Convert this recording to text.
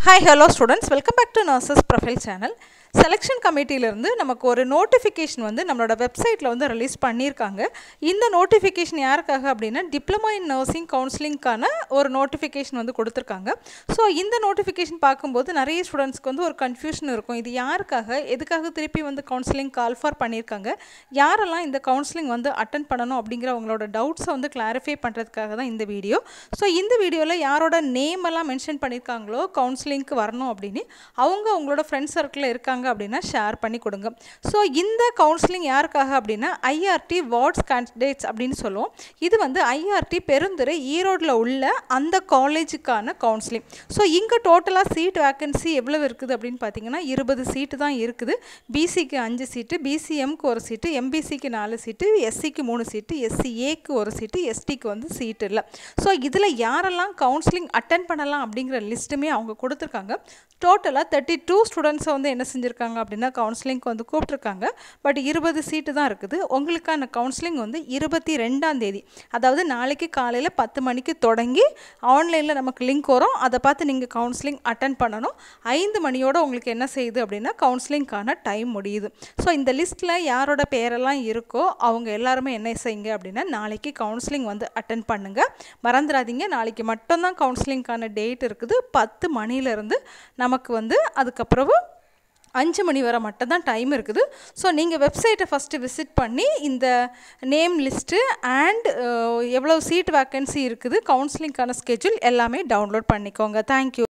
hi hello students welcome back to nurses profile channel selection கமிட்டியிலேருந்து நமக்கு ஒரு notification வந்து நம்மளோட வெப்சைட்டில் வந்து ரிலீஸ் பண்ணியிருக்காங்க இந்த நோட்டிஃபிகேஷன் யாருக்காக அப்படின்னா டிப்ளமா இன் நர்சிங் கவுன்சிலிங்க்கான ஒரு நோட்டிஃபிகேஷன் வந்து கொடுத்துருக்காங்க ஸோ இந்த நோட்டிஃபிகேஷன் பார்க்கும்போது நிறைய ஸ்டூடெண்ட்ஸ்க்கு வந்து ஒரு கன்ஃபியூஷன் இருக்கும் இது யாருக்காக எதுக்காக திருப்பி வந்து கவுன்சிலிங் கால் ஃபார் பண்ணியிருக்காங்க யாரெல்லாம் இந்த கவுன்சிலிங் வந்து அட்டன் பண்ணணும் அப்படிங்கிற அவங்களோட டவுட்ஸை வந்து கிளாரிஃபை பண்ணுறதுக்காக தான் இந்த வீடியோ ஸோ இந்த வீடியோவில் யாரோட நேம் எல்லாம் மென்ஷன் பண்ணியிருக்காங்களோ கவுன்சிலிங்க்கு வரணும் அப்படின்னு அவங்க அவங்களோட ஃப்ரெண்ட்ஸ் சர்க்கிளில் இருக்காங்க அப்படின்னா ஷேர் பண்ணி கொடுங்க ஸோ இந்த கவுன்சிலிங் யாருக்காக அப்படின்னா ஐஆர்டி வார்ட்ஸ் கேண்டிடேட்ஸ் அப்படின்னு சொல்லுவோம் இது வந்து ஐஆர்டி பெருந்துறை ஈரோட்டில் உள்ள அந்த காலேஜுக்கான கவுன்சிலிங் ஸோ இங்கே டோட்டலாக சீட் வேக்கன்சி எவ்வளவு இருக்குது அப்படின்னு பார்த்தீங்கன்னா இருபது சீட்டு தான் இருக்குது பிசிக்கு அஞ்சு சீட்டு பிசிஎம்க்கு ஒரு சீட்டு எம்பிசிக்கு நாலு சீட்டு எஸ்சிக்கு மூணு சீட்டு எஸ்சிஏக்கு ஒரு சீட்டு எஸ்டிக்கு வந்து சீட் இல்லை ஸோ இதில் யாரெல்லாம் கவுன்சிலிங் அட்டன் பண்ணலாம் அப்படிங்கிற லிஸ்ட்டுமே அவங்க கொடுத்துருக்காங்க டோட்டலாக தேர்ட்டி டூ ஸ்டூடெண்ட்ஸை வந்து என்ன செஞ்சுருக்காங்க அப்படின்னா கவுன்சிலிங்க்கு வந்து கூப்பிட்ருக்காங்க பட் இருபது சீட்டு தான் இருக்குது உங்களுக்கான கவுன்சிலிங் வந்து இருபத்தி ரெண்டாம் தேதி அதாவது நாளைக்கு காலையில் பத்து மணிக்கு தொடங்கி ஆன்லைனில் நமக்கு லிங்க் வரும் அதை பார்த்து நீங்கள் கவுன்சிலிங் அட்டன் பண்ணணும் ஐந்து மணியோட உங்களுக்கு என்ன செய்யுது அப்படின்னா கவுன்சிலிங்க்கான டைம் முடியுது ஸோ இந்த லிஸ்ட்டில் யாரோட பேரெல்லாம் இருக்கோ அவங்க எல்லாருமே என்ன செய்யுங்க அப்படின்னா நாளைக்கு கவுன்சிலிங் வந்து அட்டன் பண்ணுங்கள் மறந்துடாதீங்க நாளைக்கு மட்டும்தான் கவுன்சிலிங்க்கான டேட் இருக்குது பத்து மணிலேருந்து நமக்கு வந்து அதுக்கப்புறம் அஞ்சு மணி வரை மட்டும் தான் டைம் இருக்குது ஸோ நீங்கள் வெப்சைட்டை ஃபஸ்ட்டு விசிட் பண்ணி இந்த நேம் லிஸ்ட்டு அண்ட் எவ்வளோ சீட் வேக்கன்சி இருக்குது கவுன்சிலிங்க்கான ஸ்கெட்யூல் எல்லாமே டவுன்லோட் பண்ணிக்கோங்க தேங்க்யூ